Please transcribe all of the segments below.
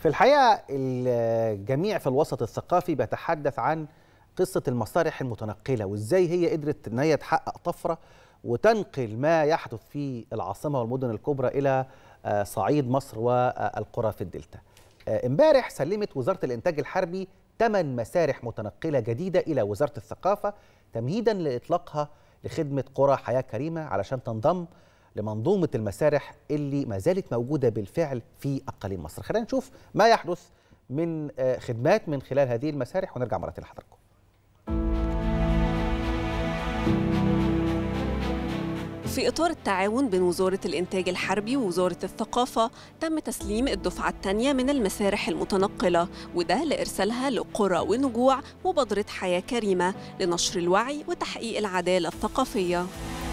في الحقيقة الجميع في الوسط الثقافي بيتحدث عن قصة المسارح المتنقلة وإزاي هي قدرت إن هي تحقق طفرة وتنقل ما يحدث في العاصمة والمدن الكبرى إلى صعيد مصر والقرى في الدلتا امبارح سلمت وزارة الإنتاج الحربي ثمان مسارح متنقلة جديدة إلى وزارة الثقافة تمهيدا لإطلاقها لخدمة قرى حياة كريمة علشان تنضم لمنظومة المسارح اللي ما زالت موجودة بالفعل في أقاليم مصر خلينا نشوف ما يحدث من خدمات من خلال هذه المسارح ونرجع مرة لحضراتكم في إطار التعاون بين وزارة الإنتاج الحربي ووزارة الثقافة تم تسليم الدفعة الثانية من المسارح المتنقلة وده لإرسالها لقرى ونجوع مبادرة حياة كريمة لنشر الوعي وتحقيق العدالة الثقافية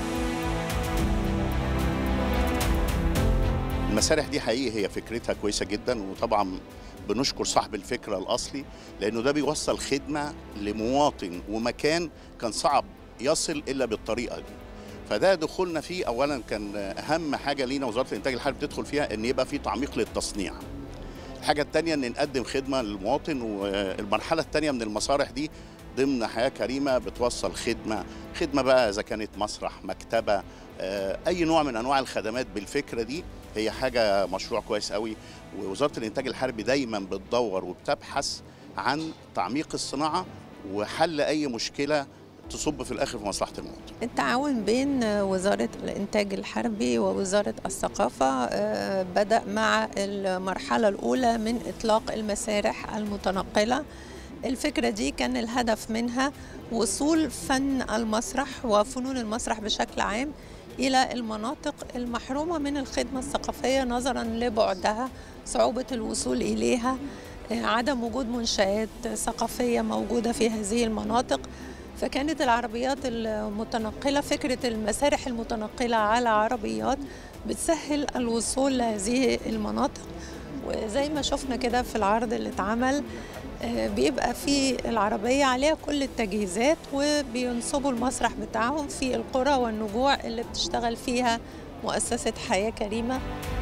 المسارح دي حقيقي هي فكرتها كويسة جدا وطبعا بنشكر صاحب الفكرة الأصلي لأنه ده بيوصل خدمة لمواطن ومكان كان صعب يصل إلا بالطريقة دي فده دخولنا فيه اولا كان اهم حاجه لينا وزاره الانتاج الحربي تدخل فيها ان يبقى في تعميق للتصنيع الحاجه الثانيه ان نقدم خدمه للمواطن والمرحله الثانيه من المسارح دي ضمن حياه كريمه بتوصل خدمه خدمه بقى اذا كانت مسرح مكتبه اي نوع من انواع الخدمات بالفكره دي هي حاجه مشروع كويس قوي ووزاره الانتاج الحربي دايما بتدور وبتبحث عن تعميق الصناعه وحل اي مشكله تصب في الاخر في مصلحه المواطن. التعاون بين وزاره الانتاج الحربي ووزاره الثقافه بدا مع المرحله الاولى من اطلاق المسارح المتنقله. الفكره دي كان الهدف منها وصول فن المسرح وفنون المسرح بشكل عام الى المناطق المحرومه من الخدمه الثقافيه نظرا لبعدها صعوبه الوصول اليها عدم وجود منشآت ثقافيه موجوده في هذه المناطق فكانت العربيات المتنقلة فكرة المسارح المتنقلة على عربيات بتسهل الوصول لهذه المناطق وزي ما شفنا كده في العرض اللي اتعمل بيبقى في العربية عليها كل التجهيزات وبينصبوا المسرح بتاعهم في القرى والنجوع اللي بتشتغل فيها مؤسسة حياة كريمة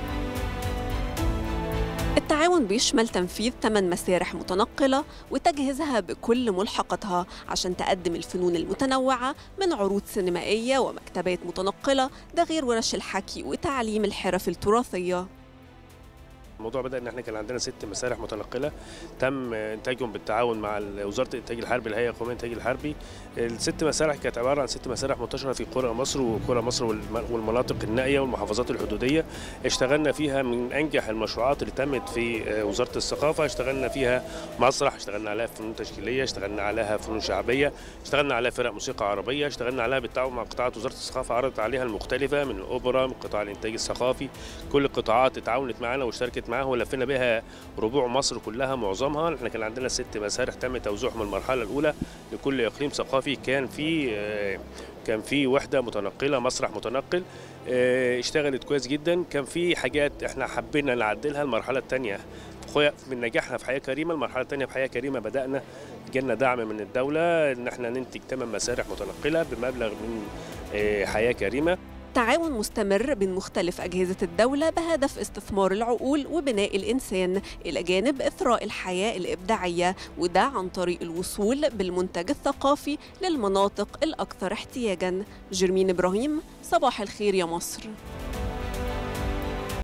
التعاون بيشمل تنفيذ 8 مسارح متنقلة وتجهيزها بكل ملحقاتها عشان تقدم الفنون المتنوعة من عروض سينمائية ومكتبات متنقلة ده غير ورش الحكي وتعليم الحرف التراثية الموضوع بدا ان احنا كان عندنا ست مسارح متنقله تم انتاجهم بالتعاون مع وزاره الانتاج الحربي الهيئه القوميه للانتاج الحربي الست مسارح كانت عباره عن ست مسارح منتشره في قرى مصر وقرى مصر والمناطق النائيه والمحافظات الحدوديه اشتغلنا فيها من انجح المشروعات اللي تمت في وزاره الثقافه اشتغلنا فيها مسرح اشتغلنا عليها فنون تشكيليه اشتغلنا عليها فنون شعبيه اشتغلنا عليها فرق موسيقى عربيه اشتغلنا عليها بالتعاون مع قطاعات وزاره الثقافه عرضت عليها المختلفه من الاوبرا من قطاع الانتاج الثقافي كل القطاعات تعاونت معنا واشتركت معاه ولفينا بها ربوع مصر كلها معظمها احنا كان عندنا ست مسارح تم توزيعهم المرحله الاولى لكل اقليم ثقافي كان في كان في وحده متنقله مسرح متنقل اشتغلت كويس جدا كان في حاجات احنا حبينا نعدلها المرحله الثانيه من نجاحنا في حياه كريمه المرحله الثانيه في حياه كريمه بدانا جالنا دعم من الدوله ان احنا ننتج ثمان مسارح متنقله بمبلغ من حياه كريمه تعاون مستمر بين مختلف أجهزة الدولة بهدف استثمار العقول وبناء الإنسان إلى جانب إثراء الحياة الإبداعية وده عن طريق الوصول بالمنتج الثقافي للمناطق الأكثر احتياجاً جرمين إبراهيم صباح الخير يا مصر